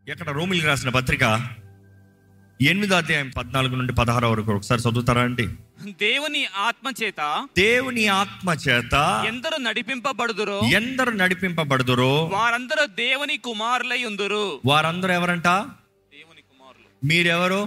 ఎక్కడ రోమిల్కి రాసిన పత్రిక ఎనిమిదో అధ్యాయం పద్నాలుగు నుండి పదహారు వరకు ఒకసారి చదువుతారా అండి దేవుని ఆత్మ చేత దేవుని ఆత్మ చేత ఎందరు నడిపింపబడుదురో ఎందరు నడిపింపబడుదురో వారందరూ దేవుని కుమారులై ఉందురు వారందరూ ఎవరంట దేవుని కుమారులు మీరెవరు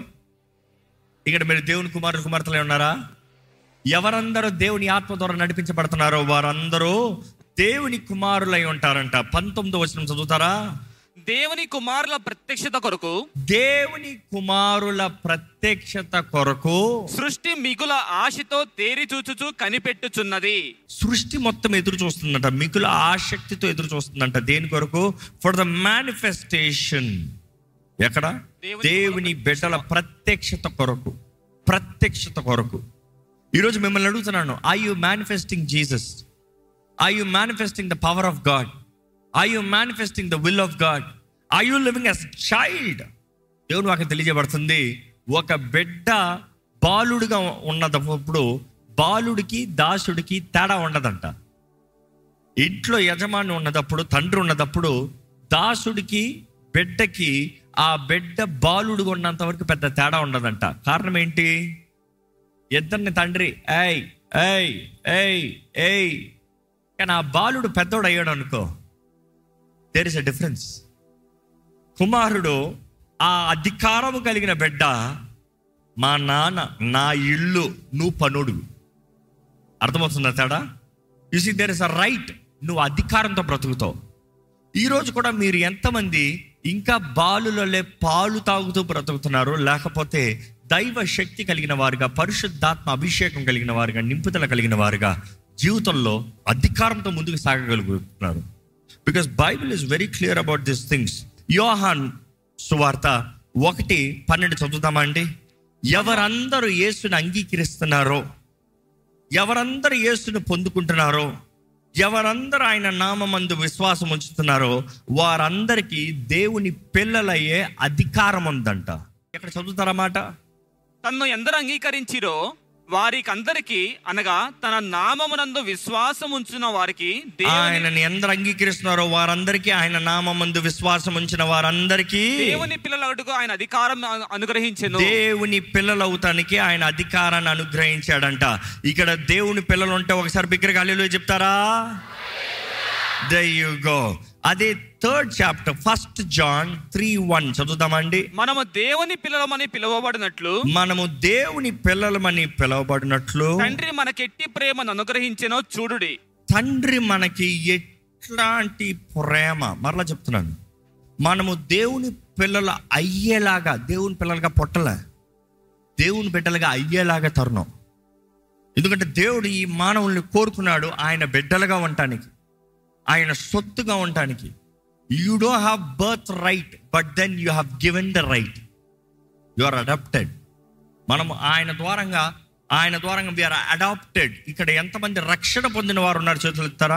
ఇక్కడ మీరు దేవుని కుమారుడు కుమార్తెలే ఉన్నారా ఎవరందరూ దేవుని ఆత్మ ద్వారా నడిపించబడుతున్నారో వారందరూ దేవుని కుమారులై ఉంటారంట పంతొమ్మిదో వచనం చదువుతారా దేవుని కుమారుల ప్రత్యక్షత కొరకు దేవుని కుమారుల ప్రత్యక్షత కొరకు సృష్టి మిగుల ఆశతో తేరి చూచుచు కనిపెట్టుచున్నది సృష్టి మొత్తం ఎదురు చూస్తుందంట మిగుల ఆసక్తితో ఎదురు చూస్తుందంట దేని కొరకు ఫర్ ద మేనిఫెస్టేషన్ ఎక్కడ దేవుని దేవుని బిడ్డల ప్రత్యక్షత కొరకు ప్రత్యక్షత కొరకు ఈరోజు మిమ్మల్ని అడుగుతున్నాను I you manifesting Jesus I you manifesting the power of God I you manifesting the will of God I you living as child దేవుని వాకి తెలియజేయబడుతుంది ఒక బిడ్డ బాలుడిగా ఉన్నదప్పుడు బాలుడికి దాసుడికి తేడా ఉండదంట ఇంట్లో యజమాని ఉన్నదప్పుడు తండ్రి ఉన్నదప్పుడు దాసుడికి బిడ్డకి ఆ బిడ్డ బాలుడుగా ఉన్నంత వరకు పెద్ద తేడా ఉండదంట కారణం ఏంటి ఇద్దరిని తండ్రి ఏయ్ ఏయ్ ఏయ్ ఏయ్ కానీ ఆ బాలుడు పెద్దోడు అయ్యాడు అనుకో దేర్ ఇస్ అ డిఫరెన్స్ కుమారుడు ఆ అధికారము కలిగిన బిడ్డ మా నాన్న నా ఇల్లు నువ్వు పనుడు అర్థమవుతుందా తేడా you see there is a right నువ్వు అధికారంతో బ్రతుకుతావు ఈరోజు కూడా మీరు ఎంతమంది ఇంకా బాలులలే పాలు తాగుతూ బ్రతుకుతున్నారు లేకపోతే దైవ శక్తి కలిగిన వారుగా పరిశుద్ధాత్మ అభిషేకం కలిగిన వారుగా నింపుదల కలిగిన వారుగా జీవితంలో అధికారంతో ముందుకు సాగగలుగుతున్నారు because Bible is very clear about this things యోహాన్ సువార్త ఒకటి పన్నెండు చదువుతామా అండి ఎవరందరూ యేసుని అంగీకరిస్తున్నారో ఎవరందరూ యేసును పొందుకుంటున్నారో ఎవరందరూ ఆయన నామందు విశ్వాసం ఉంచుతున్నారో వారందరికీ దేవుని పిల్లలయ్యే అధికారం ఉందంట ఎక్కడ చదువుతారా మాట తన్ను ఎందరు అంగీకరించిరో వారికి అందరికి అనగా తన నామమునందు విశ్వాసం ఉంచిన వారికి దేవుని ఆయనని ఎందరు అంగీకరిస్తున్నారో వారందరికీ ఆయన నామందు విశ్వాసం ఉంచిన వారందరికీ దేవుని పిల్లలకు ఆయన అధికారం అను- అనుగ్రహించెను దేవుని పిల్లలు అవుతానికి ఆయన అధికారాన్ని అనుగ్రహించాడంట ఇక్కడ దేవుని పిల్లలు ఉంటే ఒకసారి బిగ్గరగా హల్లెలూయా చెప్తారా దే యు గో అదే third chapter first John three one చదువుతామండి మనము దేవుని పిల్లలమని పిలువబడినట్లు మనము దేవుని పిల్లలమని పిలువబడినట్లు తండ్రి మనకెట్టి ప్రేమను అనుగ్రహించెనో చూడుడి తండ్రి మనకి ఎట్లాంటి ప్రేమ మరలా చెప్తున్నాను మనము దేవుని పిల్లలు అయ్యేలాగా దేవుని పిల్లలుగా పుట్టలే దేవుని బిడ్డలుగా అయ్యేలాగా తరుణం ఎందుకంటే దేవుడు ఈ మానవుల్ని కోరుకున్నాడు ఆయన బిడ్డలుగా ఉండటానికి ఆయన సొత్తుగా ఉండటానికి you do have birth right but then you have given the right you are adopted మనము ఆయన ద్వారంగా ఆయన ద్వారంగా వీఆర్ అడాప్టెడ్ ఇక్కడ ఎంతమంది రక్షణ పొందిన వారు ఉన్నారు చేతులు ఎత్తారా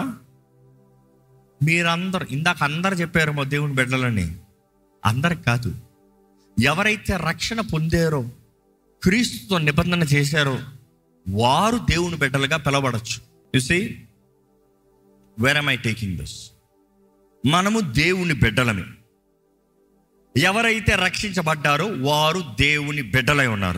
మీరందరూ ఇందాక అందరు చెప్పారు మా దేవుని బిడ్డలని అందరికి కాదు ఎవరైతే రక్షణ పొందారో క్రీస్తుతో నిబంధన చేశారో వారు దేవుని బిడ్డలుగా పిలవడచ్చు చూసి వేర్ ఐ టేకింగ్ దిస్ మనము దేవుని బిడ్డలమే ఎవరైతే రక్షించబడ్డారో వారు దేవుని బిడ్డలై ఉన్నారు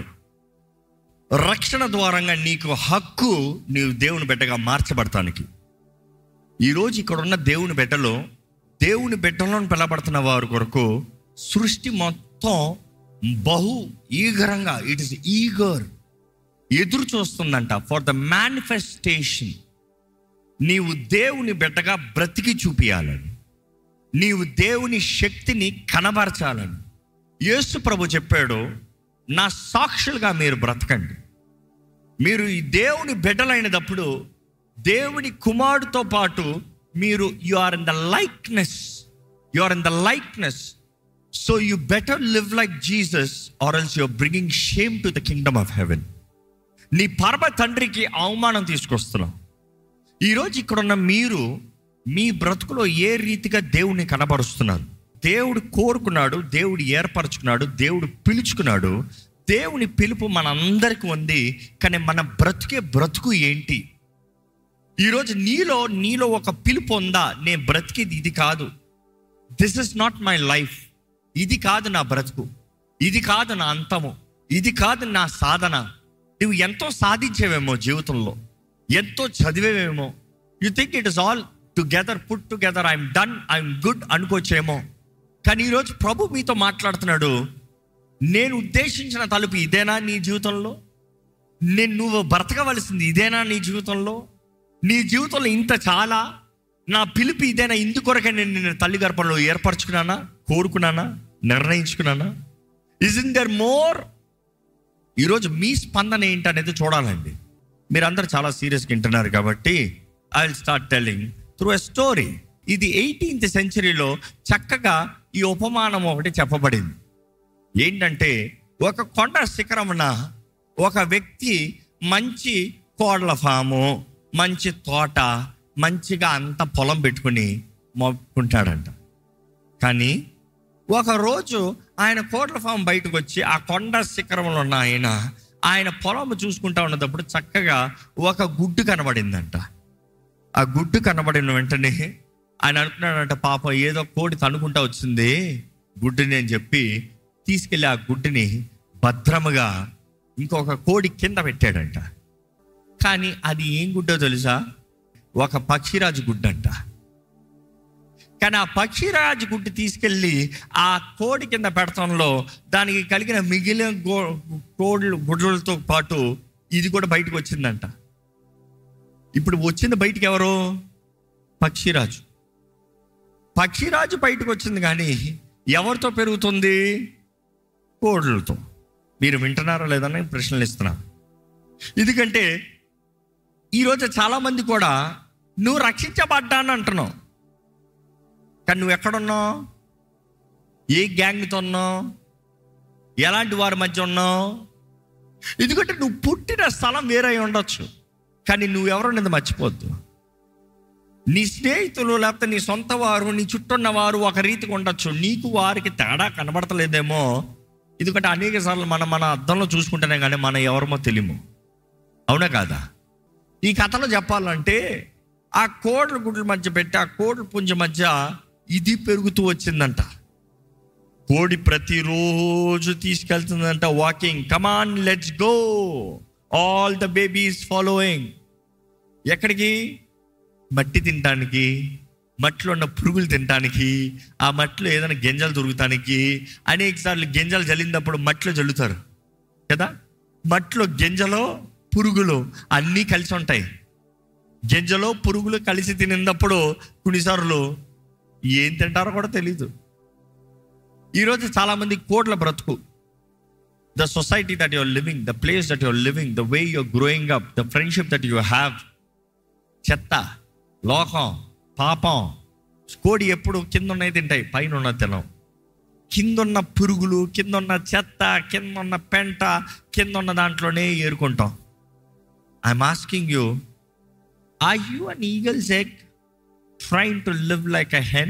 రక్షణ ద్వారంగా నీకు హక్కు నీవు దేవుని బిడ్డగా మార్చబడటానికి ఈరోజు ఇక్కడ ఉన్న దేవుని బిడ్డలో దేవుని బిడ్డలను పిలబడుతున్న వారి కొరకు సృష్టి మొత్తం బహు ఈగరంగా ఇట్ ఇస్ ఈగర్ ఎదురు చూస్తుందంట ఫర్ ద మేనిఫెస్టేషన్ నీవు దేవుని బిడ్డగా బ్రతికి చూపియాలని నీవు దేవుని శక్తిని కనబరచాలని యేసు ప్రభు చెప్పాడు నా సాక్షులుగా మీరు బ్రతకండి మీరు ఈ దేవుని బిడ్డలైనప్పుడు దేవుని కుమారుడితో పాటు మీరు you are in the likeness you are in the likeness so you better live like Jesus or else you're bringing shame to the kingdom of heaven నీ పరమ తండ్రికి అవమానం తీసుకొస్తున్నావు ఈరోజు ఇక్కడున్న మీరు మీ బ్రతుకులో ఏ రీతిగా దేవుని కనబరుస్తున్నారు దేవుడు కోరుకున్నాడు దేవుడు ఏర్పరచుకున్నాడు దేవుడు పిలుచుకున్నాడు దేవుని పిలుపు మనందరికి ఉంది కానీ మన బ్రతుకే బ్రతుకు ఏంటి ఈరోజు నీలో నీలో ఒక పిలుపు ఉందా నేను బ్రతికేది ఇది కాదు this is not my life ఇది కాదు నా బ్రతుకు ఇది కాదు నా అంతము ఇది కాదు నా సాధన నువ్వు ఎంతో సాధించేవేమో జీవితంలో ఎంతో చదివేవేమో you think it is all together put together I'm done I'm good అనుకోవచ్చేమో కానీ ఈరోజు ప్రభు మీతో మాట్లాడుతున్నాడు నేను ఉద్దేశించిన తలుపు ఇదేనా నీ జీవితంలో నేను నువ్వు బ్రతకవలసింది ఇదేనా నీ జీవితంలో నీ జీవితంలో ఇంత చాలా నా పిలుపు ఇదేనా ఇందుకొరకే నేను నిన్ను తల్లి గర్భంలో ఏర్పరచుకున్నానా కోరుకున్నానా నిర్ణయించుకున్నానా ఇస్ ఇన్ దర్ మోర్ ఈరోజు మీ స్పందన ఏంటనేది చూడాలండి మీరందరూ చాలా సీరియస్గా వింటున్నారు కాబట్టి I will start telling through a story ఇది ఎయిటీన్త్ సెంచరీలో చక్కగా ఈ ఉపమానం ఒకటి చెప్పబడింది ఏంటంటే ఒక కొండ శిఖరమున ఒక వ్యక్తి మంచి కోడ్ల ఫాము మంచి తోట మంచిగా అంత పొలం పెట్టుకుని మొక్కుంటాడంట కానీ ఒకరోజు ఆయన కోట్ల ఫామ్ బయటకు వచ్చి ఆ కొండ శిఖరంలో ఉన్న ఆయన ఆయన పొలం చూసుకుంటా ఉన్నప్పుడు చక్కగా ఒక గుడ్డు కనబడిందంట ఆ గుడ్డు కనబడిన వెంటనే ఆయన అనుకున్నాడంట పాపం ఏదో కోడి తనుకుంటా వచ్చింది గుడ్డుని అని చెప్పి తీసుకెళ్ళి ఆ గుడ్డుని భద్రముగా ఇంకొక కోడి కింద పెట్టాడంట కానీ అది ఏం గుడ్డో తెలుసా ఒక పక్షిరాజు గుడ్డంట కానీ ఆ పక్షిరాజు గుడ్డు తీసుకెళ్ళి ఆ కోడి కింద పెడతంలో దానికి కలిగిన మిగిలిన గో కోళ్ళు గుడ్లతో పాటు ఇది కూడా బయటకు వచ్చిందంట ఇప్పుడు వచ్చింది బయటికి ఎవరు పక్షిరాజు పక్షిరాజు బయటకు వచ్చింది కానీ ఎవరితో పెరుగుతుంది కోళ్ళతో మీరు వింటున్నారా లేదని ప్రశ్నలు ఇస్తున్నాను ఎందుకంటే ఈరోజు చాలామంది కూడా నువ్వు రక్షించబడ్డాను అంటున్నావు కానీ నువ్వు ఎక్కడున్నావు ఏ గ్యాంగ్తో ఉన్నావు ఎలాంటి వారి మధ్య ఉన్నావు ఎందుకంటే నువ్వు పుట్టిన స్థలం వేరే అయి ఉండొచ్చు కానీ నువ్వెవరనేది మర్చిపోద్దు నీ స్నేహితులు లేకపోతే నీ సొంత వారు నీ చుట్టూన్న వారు ఒక రీతిగా ఉండొచ్చు నీకు వారికి తేడా కనబడతలేదేమో ఎందుకంటే అనేక సార్లు మనం మన అద్దంలో చూసుకుంటేనే కానీ మనం ఎవరమో తెలియము అవునా కాదా ఈ కథలో చెప్పాలంటే ఆ కోడ్ల గుడ్ల మధ్య పెట్టి ఆ కోడ్ల పుంజ మధ్య ఇది పెరుగుతూ వచ్చిందంట కోడి ప్రతిరోజు తీసుకెళ్తుందంట walking come on let's go all the babies following ఎక్కడికి మట్టి తినడానికి మట్టిలో ఉన్న పురుగులు తినడానికి ఆ మట్టిలో ఏదైనా గింజలు దొరుకుతానికి అనేక సార్లు గింజలు జల్లినప్పుడు మట్టిలో జల్లుతారు కదా మట్టిలో గింజలో పురుగులు అన్నీ కలిసి ఉంటాయి గింజలో పురుగులు కలిసి తినినప్పుడు కొన్నిసార్లు ఏం తింటారో కూడా తెలీదు ఈరోజు చాలామంది కోట్ల బ్రతుకు the society that your living the place that your living the way your growing up the friendship that you have చెత్త లోకం పాపం కోడి ఎప్పుడు కింద ఉన్నవి తింటాయి పైన ఉన్న తినం కిందున్న పురుగులు కిందున్న చెత్త కిందున్న పెంట కిందున్న దాంట్లోనే ఏరుకుంటాం I'm asking you are you an eagle's egg trying to live like a hen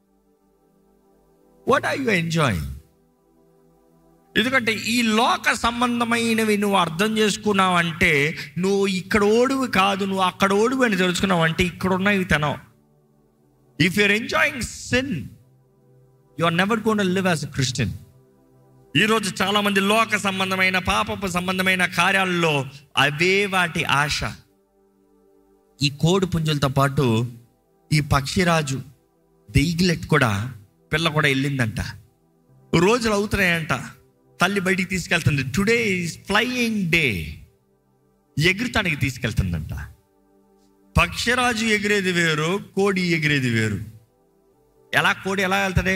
what are you enjoying ఎందుకంటే ఈ లోక సంబంధమైనవి నువ్వు అర్థం చేసుకున్నావు అంటే నువ్వు ఇక్కడ ఓడివి కాదు నువ్వు అక్కడ ఓడివి అని తెలుసుకున్నావు అంటే ఇక్కడ ఉన్నవి తినవు if you're enjoying sin you are never gonna live as a Christian ఈరోజు చాలామంది లోక సంబంధమైన పాపపు సంబంధమైన కార్యాలలో అవే వాటి ఆశ ఈ కోడి పుంజులతో పాటు ఈ పక్షిరాజు దెయ్గిలెట్ కూడా పిల్ల కూడా వెళ్ళిందంట రోజులు అవుతున్నాయంట తల్లి బయటికి తీసుకెళ్తుంది టుడే ఈజ్ ఫ్లయింగ్ డే ఎగురుతానికి తీసుకెళ్తుందంట పక్షిరాజు ఎగిరేది వేరు కోడి ఎగిరేది వేరు ఎలా కోడి ఎలా వెళ్తుంది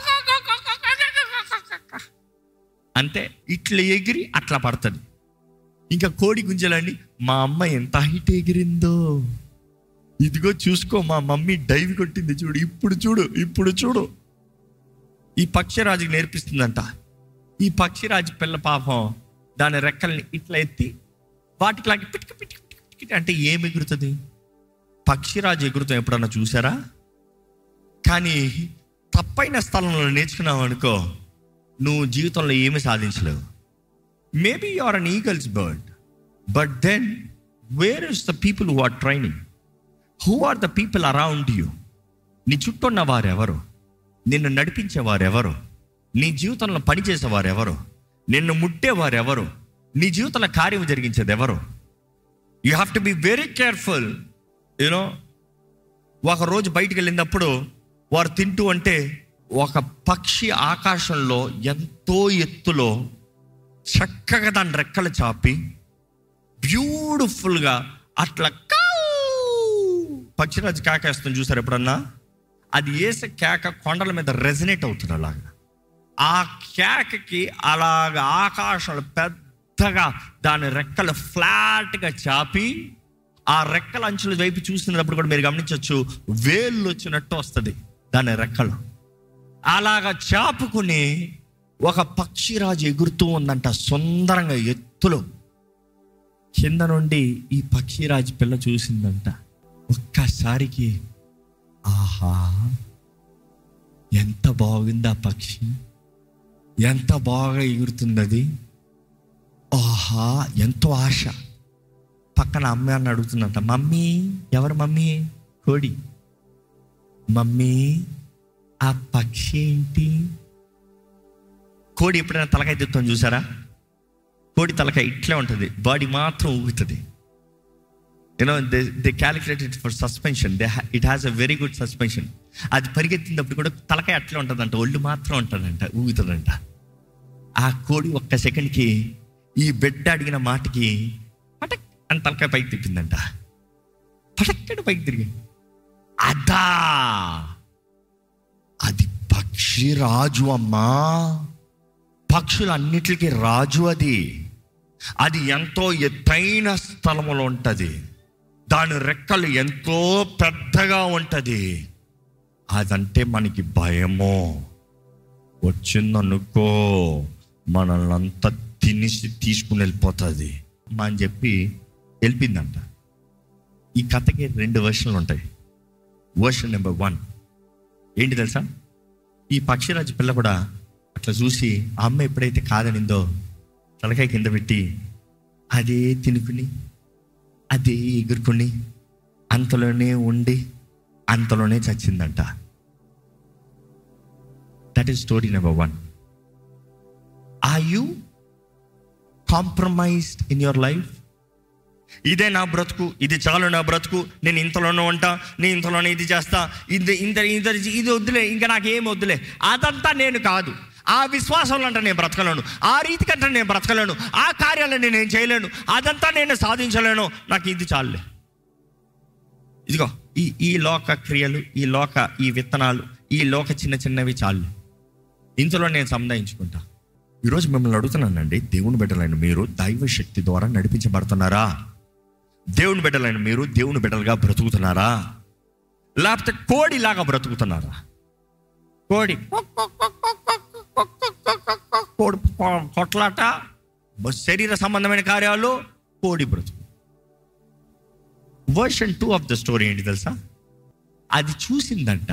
అంతే ఇట్లా ఎగిరి అట్లా పడుతుంది ఇంకా కోడి గుంజలండి మా అమ్మ ఎంత హైట్ ఎగిరిందో ఇదిగో చూసుకో మా మమ్మీ డైవ్ కొట్టింది చూడు ఇప్పుడు చూడు ఇప్పుడు చూడు ఈ పక్షిరాజుకి నేర్పిస్తుందంట ఈ పక్షిరాజు పిల్ల పాపం దాని రెక్కల్ని ఇట్లా ఎత్తి వాటికి లాగి పిటికి పిటికి పిటికి పిటికి అంటే ఏం ఎగురుతుంది పక్షిరాజు ఎగురుతాం ఎప్పుడన్నా చూసారా కానీ తప్పైన స్థలంలో నేర్చుకున్నావు అనుకో నువ్వు జీవితంలో ఏమి సాధించలేవు maybe you are an eagle's bird but then where is the people who are training who are the people around you నీ చుట్టూ ఉన్న వారెవరు నిన్ను నడిపించే వారెవరు నీ జీవితంలో పనిచేసేవారు ఎవరు నిన్ను ముట్టేవారు ఎవరు నీ జీవితంలో కార్యం జరిగించేది ఎవరు you have to be very careful you know ఒక రోజు బయటికి వెళ్ళినప్పుడు వారు తింటూ అంటే ఒక పక్షి ఆకాశంలో ఎంతో ఎత్తులో చక్కగా దాని రెక్కలు చాపి బ్యూటిఫుల్గా అట్లా కావ్ పక్షిరాజు కేకేస్తుంది చూసారు ఎప్పుడన్నా అది వేసే కేక కొండల మీద రెజనేట్ అవుతుంది అలాగా ఆ కేకకి అలాగ ఆకాశంలో పెద్దగా దాని రెక్కలు ఫ్లాట్గా చాపి ఆ రెక్కల అంచుల వైపు చూసినప్పుడు కూడా మీరు గమనించవచ్చు వేళ్ళు వచ్చినట్టు వస్తుంది దాని రెక్కలు అలాగా చాపుకుని ఒక పక్షిరాజు ఎగురుతూ ఉందంట సుందరంగా ఎత్తులో కింద నుండి ఈ పక్షిరాజు పిల్ల చూసిందంట ఒక్కసారికి ఆహా ఎంత బాగుంది ఆ పక్షి ఎంత బాగా ఎగురుతుంది అది ఆహా ఎంతో ఆశ పక్కన అమ్మ అని అడుగుతుందంట మమ్మీ ఎవరు మమ్మీ కోడి మమ్మీ ఆ పక్షి ఏంటి కోడి ఎప్పుడైనా తలకాయ తిప్పుతాం చూసారా కోడి తలకాయ ఇట్లే ఉంటుంది బాడీ మాత్రం ఊగుతుంది you know they they calculated for suspension they it has a very good suspension అది పరిగెత్తినప్పుడు కూడా తలకాయ అట్లే ఉంటుందంట ఒళ్ళు మాత్రం ఉంటుందంట ఊగుతుందంట ఆ కోడి ఒక్క సెకండ్కి ఈ బిడ్డ అడిగిన మాటకి పటక్ అని తలకాయ పైకి తిప్పిందంట పటక్కడి పైకి తిరిగి అదా అది పక్షి రాజు అమ్మా పక్షులన్నిటికీ రాజు అది అది ఎంతో ఎత్తైన స్థలములో ఉంటుంది దాని రెక్కలు ఎంతో పెద్దగా ఉంటుంది అదంటే మనకి భయమో వచ్చిందనుకో మనల్ని అంతా తినేసి తీసుకుని వెళ్ళిపోతుంది మా అని చెప్పి వెళ్ళిపోయిందంట ఈ కథకి రెండు వర్షన్లు ఉంటాయి వర్షన్ నెంబర్ వన్ ఏంటి తెలుసా ఈ పక్షిరాజు పిల్ల కూడా అట్లా చూసి ఆ అమ్మ ఎప్పుడైతే కాదనిందో తలకాయ కింద పెట్టి అదే తినుకుని అదే ఎగురుకుని అంతలోనే ఉండి అంతలోనే చచ్చిందంట that is story number one are you compromised in your life ఇదే నా బ్రతుకు ఇది చాలు నా బ్రతుకు నేను ఇంతలోనే ఉంటా నేను ఇంతలోనే ఇది చేస్తా ఇది ఇంత ఇంత ఇది వద్దులే ఇంకా నాకు ఏం వద్దులే అదంతా నేను కాదు ఆ విశ్వాసంలో అంటే నేను బ్రతకలేను ఆ రీతి కంటే నేను బ్రతకలేను ఆ కార్యాలను నేను చేయలేను అదంతా నేను సాధించలేను నాకు ఇది చాలులే ఇదిగో ఈ ఈ లోక క్రియలు ఈ లోక ఈ విత్తనాలు ఈ లోక చిన్న చిన్నవి చాలు ఇంతలో నేను సముదాయించుకుంటా ఈరోజు మిమ్మల్ని అడుగుతున్నానండి దేవుని బిడ్డలైన మీరు దైవ శక్తి ద్వారా నడిపించబడుతున్నారా దేవుని బిడ్డలైన మీరు దేవుని బిడ్డలుగా బ్రతుకుతున్నారా లేకపోతే కోడిలాగా బ్రతుకుతున్నారా కోడి కోడి కొ- కొట్లాట బ- శరీర సంబంధమైన కార్యాలు కోడి బ్రతుకు version two of the story ఏంటి తెలుసా అది చూసిందంట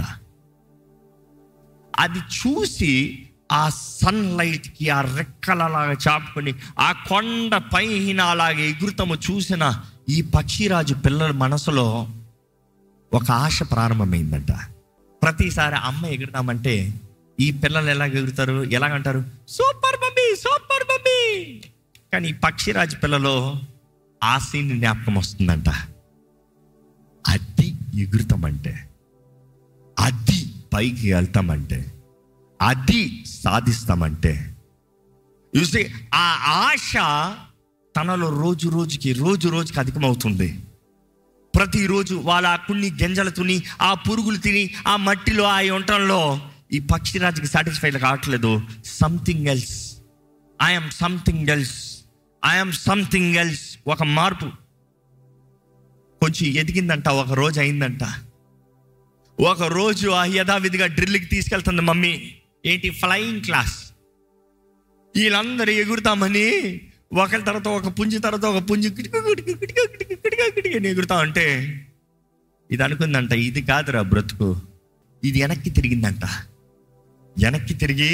అది చూసి ఆ సన్ కి ఆ రెక్కలలాగా చాపుకొని ఆ కొండ పైన అలాగే ఎగురుతము చూసిన ఈ పక్షిరాజు పిల్లల మనసులో ఒక ఆశ ప్రారంభమైందంట ప్రతిసారి అమ్మ ఎగురుతామంటే ఈ పిల్లలు ఎలా ఎగురుతారు ఎలాగంటారు సూపర్ మమ్మీ సూపర్ మమ్మీ కానీ ఈ పక్షిరాజు పిల్లలో ఆ సీన్ జ్ఞాపకం వస్తుందంట అది ఎగురుతామంటే అది పైకి వెళ్తామంటే అది సాధిస్తామంటే చూస్తే ఆ ఆశ తనలో రోజు రోజుకి రోజు రోజుకి అధికమవుతుంది ప్రతిరోజు వాళ్ళ ఆ కొన్ని గింజలు తిని ఆ పురుగులు తిని ఆ మట్టిలో ఆ వంటంలో ఈ పక్షిరాజుకి సాటిస్ఫైడ్ కావట్లేదు something else I'm something else I'm something else ఒక మార్పు కొంచెం ఎదిగిందంట ఒక రోజు అయిందంట ఒక రోజు ఆ యథావిధిగా డ్రిల్కి తీసుకెళ్తుంది మమ్మీ ఏంటి ఫ్లయింగ్ క్లాస్ వీళ్ళందరూ ఎగురుతామని ఒకరి తర్వాత ఒక పుంజి తర్వాత ఒక పుంజి కిటిక కిటిక కిటిక కిటిక కిటిక కిటిక అని ఎగురుతా ఉంటే ఇది అనుకుందంట ఇది కాదురా బ్రతుకు ఇది వెనక్కి తిరిగిందంట వెనక్కి తిరిగి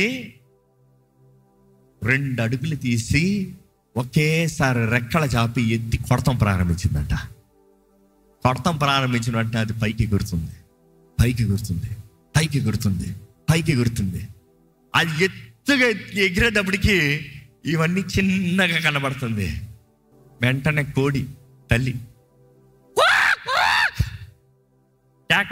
రెండు అడుగులు తీసి ఒకేసారి రెక్కల చాపి ఎత్తి కొడతాం ప్రారంభించిందంట కొడతాం ప్రారంభించిన వెంటనే అది పైకి ఎగురుతుంది పైకి ఎగురుతుంది పైకి ఎగురుతుంది పైకి ఎగురుతుంది అది ఎత్తి పెద్దగా ఎగిరేటప్పటికి ఇవన్నీ చిన్నగా కనబడుతుంది వెంటనే కోడి తల్లి కేక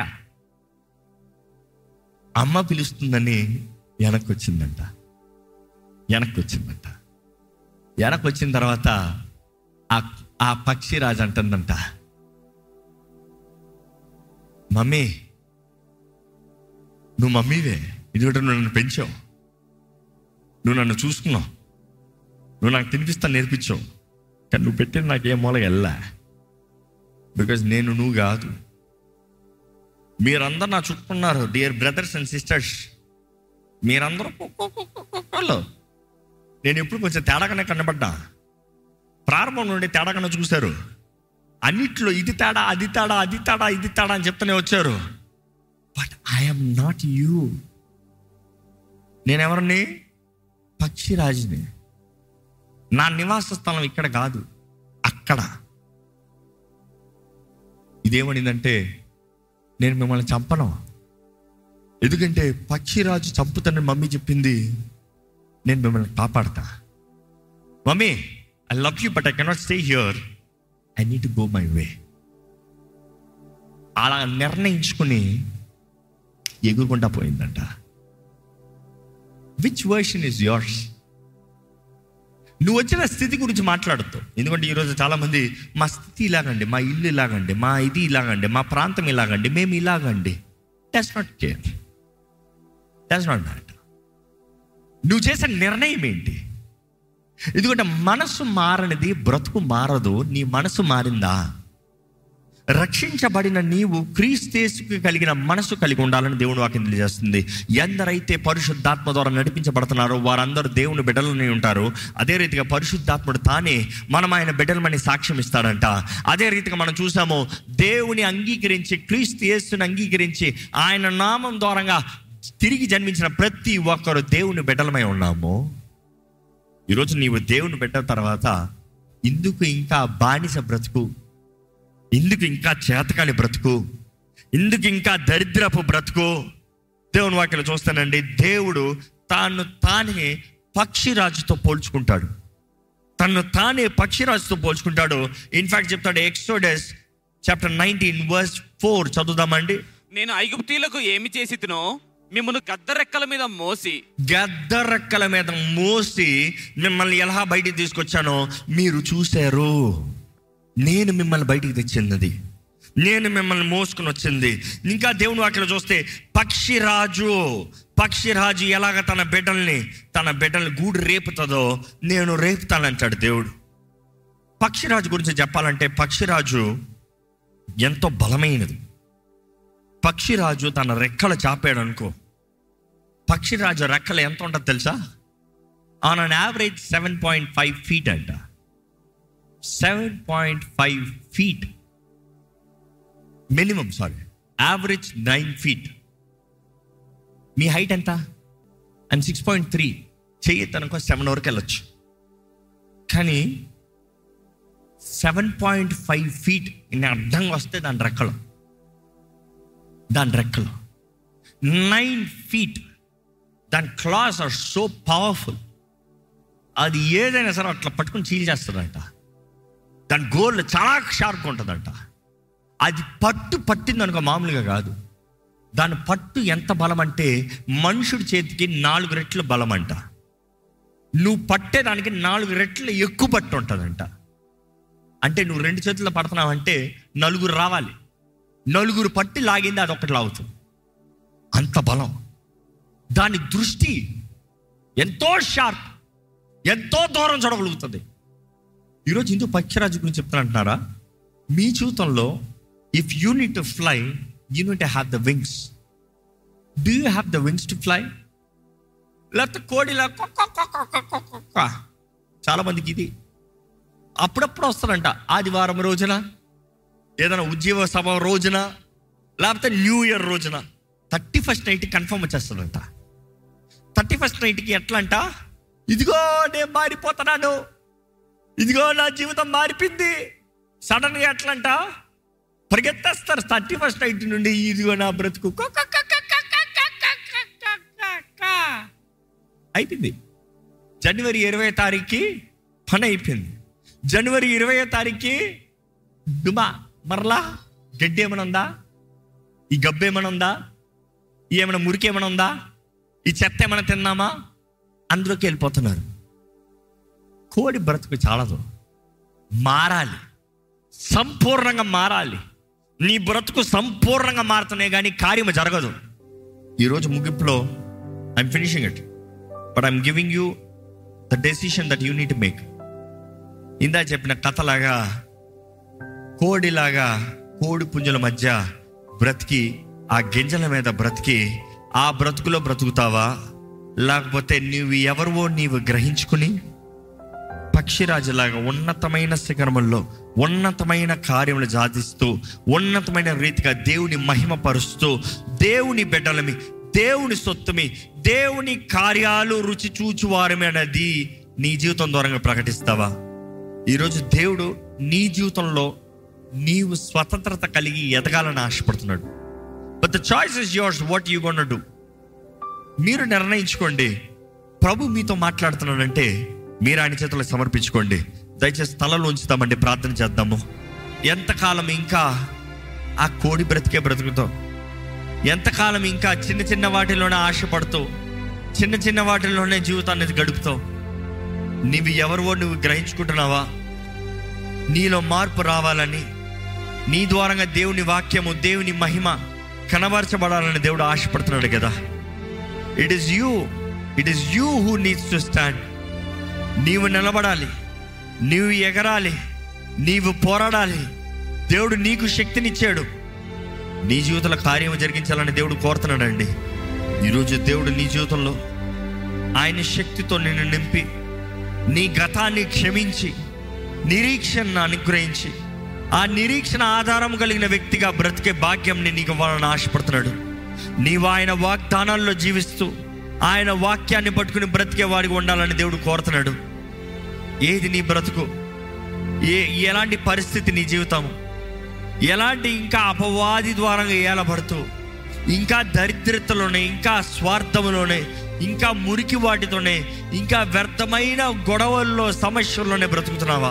అమ్మ పిలుస్తుందని వెనక్కి వచ్చిందంట వెనక్కి వచ్చిందంట వెనక్కి వచ్చిన తర్వాత ఆ ఆ పక్షి రాజు అంటుందంట మమ్మీ నువ్వు మమ్మీవే ఇది నువ్వు నన్ను పెంచావు నువ్వు నన్ను చూసుకున్నావు నువ్వు నాకు తినిపిస్తా నేర్పించావు కానీ నువ్వు పెట్టిన నాకు ఏ మూలగా వెళ్ళా బికాజ్ నేను నువ్వు కాదు మీరందరూ నా చుట్టుకున్నారు డియర్ బ్రదర్స్ అండ్ సిస్టర్స్ మీరందరూ ఒక్కొక్కళ్ళు నేను ఎప్పుడు కొంచెం తేడాగానే కనబడ్డా ప్రారంభం నుండి తేడాగానే చూశారు అన్నిట్లో ఇది తేడా అది తేడా అది తేడా ఇది తేడా అని చెప్తూనే వచ్చారు బట్ ఐఎమ్ నాట్ యూ నేనెవరిని పక్షిరాజుని నా నివాస స్థలం ఇక్కడ కాదు అక్కడ ఇదేమనిందంటే నేను మిమ్మల్ని చంపను ఎందుకంటే పక్షిరాజు చంపుతానని మమ్మీ చెప్పింది నేను మిమ్మల్ని కాపాడతా mummy I love you but I cannot stay here I need to go my way అలా నిర్ణయించుకుని ఎగురుకుంటా పోయిందంట విచ్ వర్షన్ ఇస్ యోర్స్ నువ్వు వచ్చిన స్థితి గురించి మాట్లాడుతావు ఎందుకంటే ఈరోజు చాలా మంది మా స్థితి ఇలాగండి మా ఇల్లు ఇలాగండి మా ఇది ఇలాగండి మా ప్రాంతం ఇలాగండి మేము ఇలాగండి does not care does not matter నువ్వు చేసే నిర్ణయం ఏంటి ఎందుకంటే మనసు మారనిది బ్రతుకు మారదు నీ మనసు మారిందా రక్షించబడిన నీవు క్రీస్తేసుకు కలిగిన మనసు కలిగి ఉండాలని దేవుని వాక్యం తెలియజేస్తుంది ఎందరైతే పరిశుద్ధాత్మ ద్వారా నడిపించబడుతున్నారో వారందరూ దేవుని బిడ్డలని ఉంటారు అదే రీతిగా పరిశుద్ధాత్ముడు తానే మనం ఆయన బిడ్డలమని సాక్ష్యం ఇస్తాడంట అదే రీతిగా మనం చూసాము దేవుని అంగీకరించి క్రీస్తు యేసుని అంగీకరించి ఆయన నామం ద్వారంగా తిరిగి జన్మించిన ప్రతి ఒక్కరు దేవుని బిడ్డలమై ఉన్నాము ఈరోజు నీవు దేవుని బిడ్డ తర్వాత ఇందుకు ఇంకా బానిస బ్రతుకు ఇందుకు ఇంకా చేతకాని బ్రతుకు ఇందుకు ఇంకా దరిద్రపు బ్రతుకు దేవుని వాక్యలో చూస్తానండి దేవుడు తాను తానే పక్షిరాజుతో పోల్చుకుంటాడు తను తానే పక్షిరాజుతో పోల్చుకుంటాడు ఇన్ఫాక్ట్ చెప్తాడు Exodus chapter nineteen verse four చదువుదామండి నేను ఐగుప్తీలకు ఏమి చేసి తినో మిమ్మల్ని గద్దరెక్కల మీద మోసి గద్ద రెక్కల మీద మోసి మిమ్మల్ని ఎలా బయటికి తీసుకొచ్చానో మీరు చూశారు నేను మిమ్మల్ని బయటికి తెచ్చినది నేను మిమ్మల్ని మోసుకుని వచ్చింది ఇంకా దేవుని వాక్యలో చూస్తే పక్షిరాజు పక్షిరాజు ఎలాగ తన బిడ్డల్ని తన బిడ్డల్ని గూడు రేపుతుందో నేను రేపుతానంటాడు దేవుడు పక్షిరాజు గురించి చెప్పాలంటే పక్షిరాజు ఎంతో బలమైనది పక్షిరాజు తన రెక్కలు చాపాడు అనుకో పక్షిరాజు రెక్కలు ఎంత ఉంటుంది తెలుసా on an average seven point five feet అంట seven point five feet minimum sorry average nine feet మీ హైట్ ఎంత అండ్ సిక్స్ పాయింట్ త్రీ చెయ్యి తనకో సెవెన్ వరకు వెళ్ళొచ్చు కానీ సెవెన్ పాయింట్ ఫైవ్ ఫీట్ ఇన్ని అడ్డంగా వస్తే దాని రెక్కలు దాని రెక్కలు నైన్ ఫీట్ దాని క్లాస్ ఆర్ సో పవర్ఫుల్ అది ఏదైనా సరే అట్లా పట్టుకుని చీల్ చేస్తుందంట దాని గోల్ చాలా షార్ప్గా ఉంటుందంట అది పట్టు పట్టింది అనుకో మామూలుగా కాదు దాని పట్టు ఎంత బలం అంటే మనుషుడి చేతికి నాలుగు రెట్లు బలం అంట నువ్వు పట్టేదానికి నాలుగు రెట్లు ఎక్కువ పట్టు ఉంటుందంట అంటే నువ్వు రెండు చేతుల్లో పడుతున్నావంటే నలుగురు రావాలి నలుగురు పట్టి లాగింది అది ఒకటి లాగుతుంది అంత బలం దాని దృష్టి ఎంతో షార్ప్ ఎంతో దూరం చూడగలుగుతుంది ఈరోజు హిందూ పక్షిరాజు గురించి చెప్తానంటున్నారా మీ జీవితంలో if you need to fly you need to have the wings do you have the wings to fly లేకపోతే కోడిలా కొక్క కొక్క కొక్క కొక్క. చాలా మందికి ఇది అప్పుడప్పుడు వస్తారంట ఆదివారం రోజున ఏదైనా ఉద్యోగ సభ రోజున లేకపోతే న్యూ ఇయర్ రోజున థర్టీ ఫస్ట్ నైట్ కన్ఫర్మ్ వచ్చేస్తుందంట థర్టీ ఫస్ట్ నైట్కి ఎట్లా అంట ఇదిగో నేను మారిపోతున్నాను ఇదిగో నా జీవితం మారిపోయింది సడన్గా ఎట్లా అంట పరిగెత్తేస్తారు థర్టీ ఫస్ట్ నైట్ నుండి ఇదిగో నా బ్రతుకు కొ- కొ- కొ- కొ- కొ- కొ- కొ- కొ- కొ- కొ- కొ. అయిపోయింది జనవరి ఇరవై తారీఖుకి పని అయిపోయింది జనవరి ఇరవై తారీఖుకి దుమా మరలా గడ్డి ఏమైనా ఉందా ఈ గబ్బు ఏమైనా ఉందా ఈ ఏమైనా మురికి ఏమైనా ఉందా ఈ చెత్త ఏమైనా తిన్నామా అందులోకి వెళ్ళిపోతున్నారు కోడి బ్రతుకు చాలదు మారాలి సంపూర్ణంగా మారాలి నీ బ్రతుకు సంపూర్ణంగా మారుతున్నాయి కానీ కార్యము జరగదు ఈరోజు ముగింపులో I'm finishing it but I'm giving you the decision that you need make ఇందా చెప్పిన కథలాగా కోడిలాగా కోడి పుంజుల మధ్య బ్రతికి ఆ గింజల మీద బ్రతికి ఆ బ్రతుకులో బ్రతుకుతావా లేకపోతే నీవు ఎవరివో నీవు గ్రహించుకుని పక్షిరాజులాగా ఉన్నతమైన శిఖరముల్లో ఉన్నతమైన కార్యములు సాధిస్తూ ఉన్నతమైన రీతిగా దేవుని మహిమపరుస్తూ దేవుని బిడ్డలమి దేవుని సొత్తుమి దేవుని కార్యాలు రుచి చూచువారమే అనేది నీ జీవితం ద్వారా ప్రకటిస్తావా ఈరోజు దేవుడు నీ జీవితంలో నీవు స్వతంత్రత కలిగి ఎదగాలని ఆశపడుతున్నాడు but the choice is yours what you gonna do మీరు నిర్ణయించుకోండి ప్రభు మీతో మాట్లాడుతున్నాడంటే మీరు ఆయన చేతుల్లో సమర్పించుకోండి దయచేసి తలలో ఉంచుతామండి ప్రార్థన చేద్దాము ఎంతకాలం ఇంకా ఆ కోడి బ్రతికే బ్రతుకుతాం ఎంతకాలం ఇంకా చిన్న చిన్న వాటిలోనే ఆశపడుతూ చిన్న చిన్న వాటిలోనే జీవితాన్ని గడుపుతావు నీవు ఎవరివో నువ్వు గ్రహించుకుంటున్నావా నీలో మార్పు రావాలని నీ ద్వారంగా దేవుని వాక్యము దేవుని మహిమ కనబరచబడాలని దేవుడు ఆశపడుతున్నాడు కదా it is you it is you who needs to stand నీవు నిలబడాలి నీవు ఎగరాలి నీవు పోరాడాలి దేవుడు నీకు శక్తినిచ్చాడు నీ జీవితంలో కార్యం జరిగించాలని దేవుడు కోరుతున్నాడండి ఈరోజు దేవుడు నీ జీవితంలో ఆయన శక్తితో నిన్ను నింపి నీ గతాన్ని క్షమించి నిరీక్షణను అనుగ్రహించి ఆ నిరీక్షణ ఆధారం కలిగిన వ్యక్తిగా బ్రతికే భాగ్యంని నీకు ఇవ్వాలని ఆశపడుతున్నాడు నీవు ఆయన వాగ్దానాల్లో జీవిస్తూ ఆయన వాక్యాన్ని పట్టుకుని బ్రతికే వాడికి ఉండాలని దేవుడు కోరుతున్నాడు ఏది నీ బ్రతుకు ఏ ఎలాంటి పరిస్థితి నీ జీవితం ఎలాంటి ఇంకా అపవాది ద్వారా ఏలబడుతూ ఇంకా దరిద్రతలోనే ఇంకా స్వార్థములోనే ఇంకా మురికి వాటితోనే ఇంకా వ్యర్థమైన గొడవల్లో సమస్యల్లోనే బ్రతుకుతున్నావా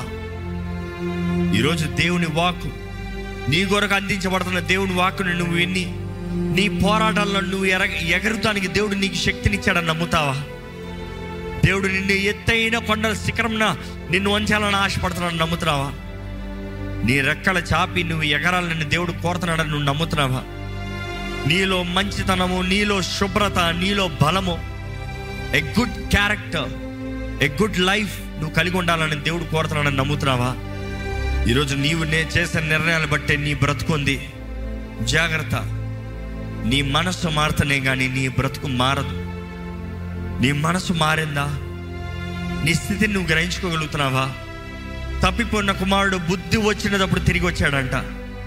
ఈరోజు దేవుని వాక్కు నీ కొరకు అందించబడుతున్న దేవుని వాక్కుని నువ్వు విని నీ పోరాటాల్లో నువ్వు ఎర ఎగరుతానికి దేవుడు నీకు శక్తినిచ్చాడని నమ్ముతావా దేవుడు నిన్ను ఎత్తైన కొండల శిఖరంన నిన్ను వంచాలని ఆశపడుతున్నాడు నమ్ముతున్నావా నీ రెక్కల చాపి నువ్వు ఎగరాలని దేవుడు కోరుతున్నాడని నువ్వు నమ్ముతున్నావా నీలో మంచితనము నీలో శుభ్రత నీలో బలము a good character a good life నువ్వు కలిగి ఉండాలని దేవుడు కోరుతున్నాడని నమ్ముతున్నావా ఈరోజు నీవు నేను చేసిన నిర్ణయాలు బట్టే నీ బ్రతుకుంది జాగ్రత్త నీ మనసు మారుతనే కానీ నీ బ్రతుకు మారదు నీ మనసు మారిందా నీ స్థితిని నువ్వు గ్రహించుకోగలుగుతున్నావా తప్పిపోయిన కుమారుడు బుద్ధి వచ్చినప్పుడు తిరిగి వచ్చాడంట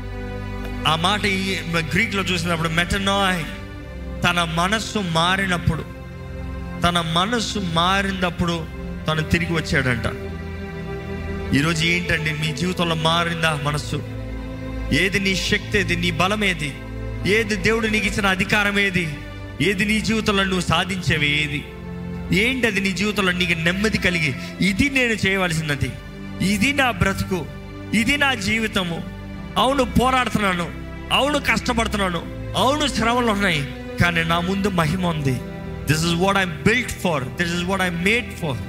ఆ మాట ఈ- గ్రీక్లో చూసినప్పుడు మెటనాయ్ తన మనస్సు మారినప్పుడు తన మనస్సు మారినప్పుడు తను తిరిగి వచ్చాడంట ఈరోజు ఏంటండి మీ జీవితంలో మారిందా మనస్సు ఏది నీ శక్తి ఏది నీ బలం ఏది ఏది దేవుడు నీకు ఇచ్చిన అధికారం ఏది ఏది నీ జీవితంలో నువ్వు సాధించేవి ఏది ఏంటి అది నీ జీవితంలో నీకు నెమ్మది కలిగి ఇది నేను చేయవలసినది ఇది నా బ్రతుకు ఇది నా జీవితము అవును పోరాడుతున్నాను అవును కష్టపడుతున్నాను అవును శ్రమలు ఉన్నాయి కానీ నా ముందు మహిమ ఉంది this is what I built for this is what I made for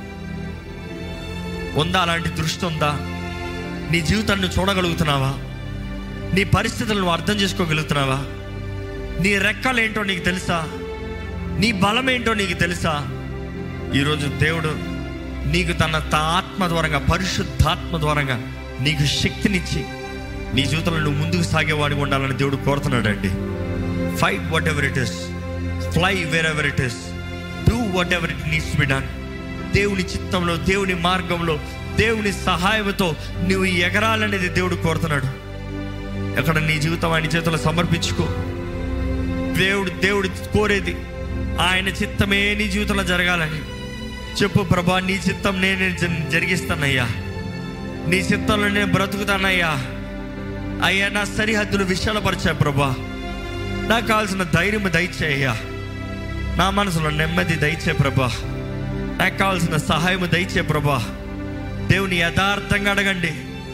ఉందా అలాంటి దృష్టి ఉందా నీ జీవితాన్ని చూడగలుగుతున్నావా నీ పరిస్థితులను నువ్వు అర్థం చేసుకోగలుగుతున్నావా నీ రెక్కలు ఏంటో నీకు తెలుసా నీ బలం ఏంటో నీకు తెలుసా ఈరోజు దేవుడు నీకు తన తా ఆత్మ ద్వారంగా పరిశుద్ధాత్మ ద్వారంగా నీకు శక్తినిచ్చి నీ జీవితంలో నువ్వు ముందుకు సాగేవాడిగా ఉండాలని దేవుడు కోరుతున్నాడండి fight whatever it is fly wherever it is do whatever it needs be done దేవుని చిత్తంలో దేవుని మార్గంలో దేవుని సహాయంతో నువ్వు ఎగరాలనేది దేవుడు కోరుతున్నాడు ఎక్కడ నీ జీవితం ఆయన చేతుల్లో సమర్పించుకో దేవుడు దేవుడు కోరేది ఆయన చిత్తమే నీ జీవితంలో జరగాలని చెప్పు ప్రభా నీ చిత్తం నేను జ- జరిగిస్తానయ్యా నీ చిత్తంలో నేను బ్రతుకుతానయ్యా అయ్యా నా సరిహద్దులు విశాలపరిచా ప్రభా నాకు కావాల్సిన ధైర్యం దయచేయ్యా నా మనసులో నెమ్మది దయచే ప్రభా నాకు కావాల్సిన సహాయం దయచే ప్రభా దేవుని యథార్థంగా అడగండి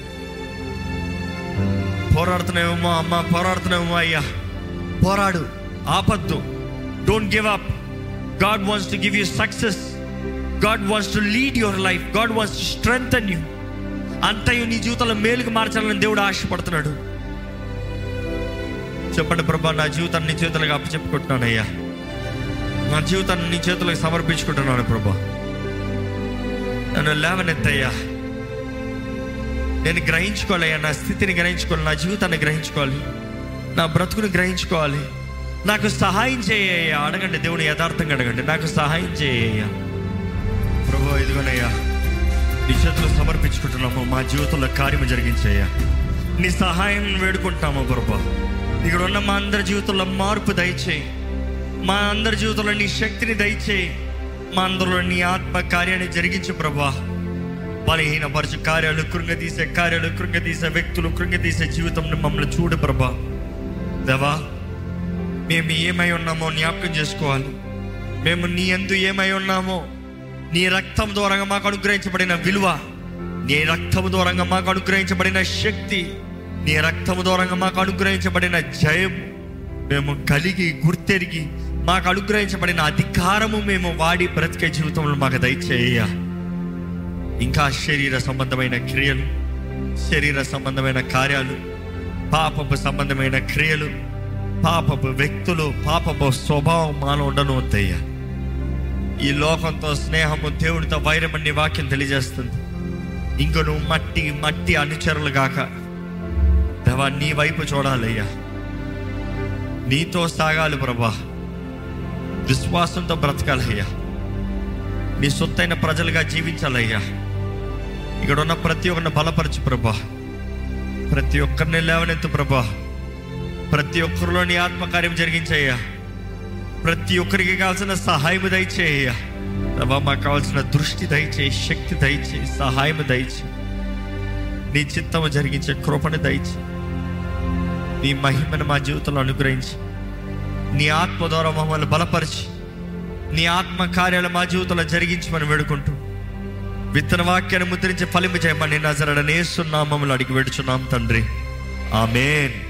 పోరాడుతున్నామేమో అమ్మ పోరాడుతున్నామేమో అయ్యా పోరాడు ఆపద్దు don't give up God wants to give you success God wants to lead your life God wants to strength you అంతయు నీ జీవితంలో మేలుకు మార్చాలని దేవుడు ఆశపడుతున్నాడు చెప్పండి ప్రభా నా జీవితాన్ని నీ చేతులకు అప్పచెప్పుకుంటున్నాను అయ్యా నా జీవితాన్ని నీ చేతులకు సమర్పించుకుంటున్నాను ప్రభా నన్ను లేవనెత్తయ్యా నేను గ్రహించుకోవాలయ్యా నా స్థితిని గ్రహించుకోవాలి నా జీవితాన్ని గ్రహించుకోవాలి నా బ్రతుకుని గ్రహించుకోవాలి నాకు సహాయం చేయ్యా అడగండి దేవుని యథార్థంగా అడగండి నాకు సహాయం చేయ్యా ప్రభు ఇదిగోనయ్యా నీ చేతులు సమర్పించుకుంటున్నాము మా జీవితంలో కార్యము జరిగించయ్యా నీ సహాయం వేడుకుంటాము ప్రభా ఇక్కడ ఉన్న మా అందరి జీవితంలో మార్పు దయచేయి మా అందరి జీవితంలో నీ శక్తిని దయచేయి మా అందరిలో నీ ఆత్మ కార్యాన్ని జరిగించు ప్రభా బలహీనపరచు కార్యాలు కృంగదీసే కార్యాలు కృంగదీసే వ్యక్తులు కృంగదీసే జీవితం మమ్మల్ని చూడు ప్రభా దేవా మేము ఏమై ఉన్నామో జ్ఞాపకం చేసుకోవాలి మేము నీ ఎందు ఏమై ఉన్నామో నీ రక్తం ద్వారా మాకు అనుగ్రహించబడిన విలువ నీ రక్తం ద్వారా మాకు అనుగ్రహించబడిన శక్తి నీ రక్తం ద్వారా మాకు అనుగ్రహించబడిన జయం మేము కలిగి గుర్తెరిగి మాకు అనుగ్రహించబడిన అధికారము మేము వాడి బ్రతికే జీవితంలో మాకు దయచేయ ఇంకా శరీర సంబంధమైన క్రియలు శరీర సంబంధమైన కార్యాలు పాపపు సంబంధమైన క్రియలు పాపపు వ్యక్తులు పాపపు స్వభావం మాలో ఉండను వద్దయ్యా ఈ లోకంతో స్నేహము దేవుడితో వైరం నీ వాక్యం తెలియజేస్తుంది ఇంక నువ్వు మట్టి మట్టి అనుచరులు గాక దేవా నీ వైపు చూడాలయ్యా నీతో సాగాలి ప్రభా విశ్వాసంతో బ్రతకాలయ్యా నీ సొత్తైన ప్రజలుగా జీవించాలయ్యా ఇక్కడ ఉన్న ప్రతి ఒక్కరిని బలపరచు ప్రభా ప్రతి ఒక్కరిని లేవనెత్తు ప్రభా ప్రతి ఒక్కరిలో నీ ఆత్మకార్యం జరిగించయ్యా ప్రతి ఒక్కరికి కావాల్సిన సహాయం దయచేయ ప్రభా మాకు కావాల్సిన దృష్టి దయచేయి శక్తి దయచేయి సహాయం దయచేయి నీ చిత్తము జరిగించే కృపను దయచేయి నీ మహిమను మా జీవితంలో అనుగ్రహించి నీ ఆత్మ ద్వారా మమ్మల్ని బలపరిచి నీ ఆత్మ కార్యాలు మా జీవితంలో జరిగించమని వేడుకుంటూ విత్తన వాక్యాన్ని ముద్రించి ఫలింపు చేయమని నజరడనేస్తున్నామని అడిగి వేడుచున్నాం తండ్రి ఆమెన్